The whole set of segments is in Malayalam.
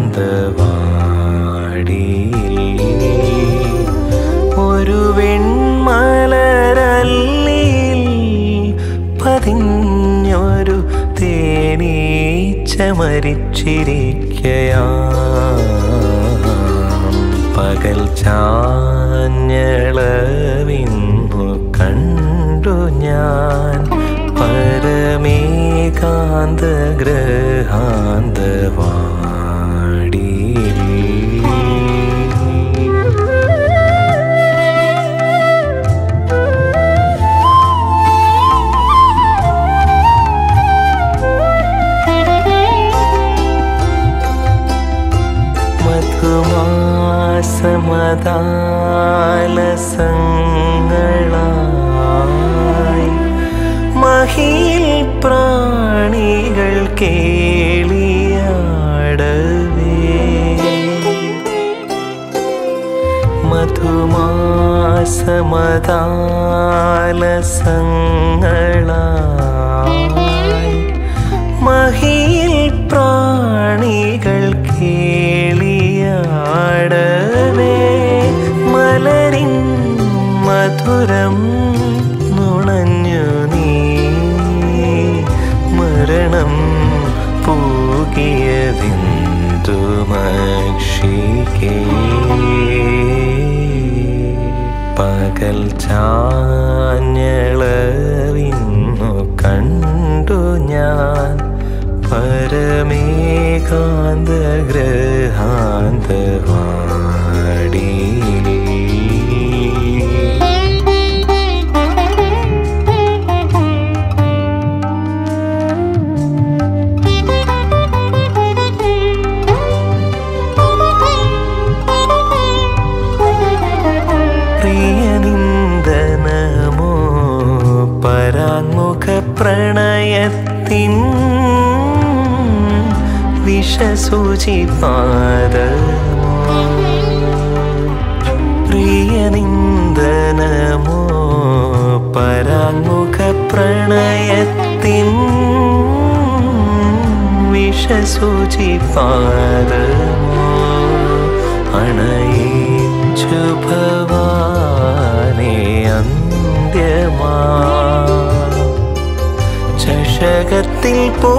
ഒരു വെൺമലരല്ലിൽ പതിഞ്ഞൊരു തേനീച്ച മരിച്ചിരിക്കയാ പകൽ ചാഞ്ഞളവിന്നു കണ്ടു ഞാൻ പരമേകാന്ത ഗ്രഹാന്തവാടി മധുമാസമതാലസങ്ങളായി മഹിയിൽ പ്രാണികൾ കേളിയാടവേ മധുമാസമതാലസങ്ങളായി മഹിയിൽ പ്രാണികൾ കേളിയാടവേ മലരിൻ മധുരം നുണഞ്ഞു നീ മരണം പൂകിയതിന്തു മക്ഷിക്കേ പകൽ ചാഞ്ഞളവിന്നു കണ്ടു ഞാൻ പരമേകാന്ത ഗ്രഹാന്തവാടി പ്രിയനിന്ദനമോ പരാങ്മുഖ പ്രണയത്തിൻ വിഷസൂചിപാദമോ പ്രിയനിന്ദനമോ പരാങ്മുഖ പ്രണയത്തിൻ വിഷസൂചിപാദമോ അണയിച്ചു ഭവാനേ അന്ത്യമാ ചഷകത്തിൽ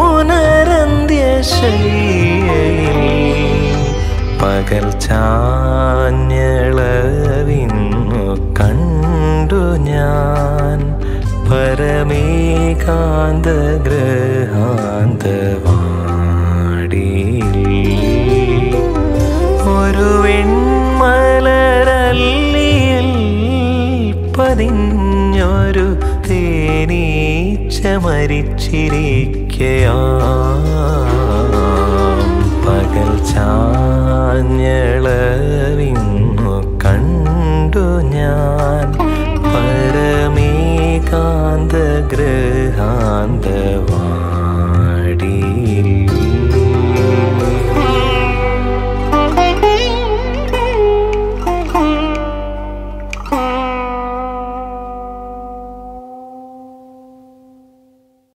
പുനരന്ത്യശയ്യയിൽ പകൽ ചാഞ്ഞളവിന്നു കണ്ടു ഞാൻ പരമേകാന്ത ഗ്രഹാന്തവാടി ഒരു വെൺമലരല്ലിയിൽ പതിഞ്ഞൊരു തേനീച്ച മരിച്ചിരിക്കയാ പകൽ ചാഞ്ഞളവിന്നു കണ്ടു ഞാൻ പരമേകാന്ത ഗ്രഹാന്തവാടി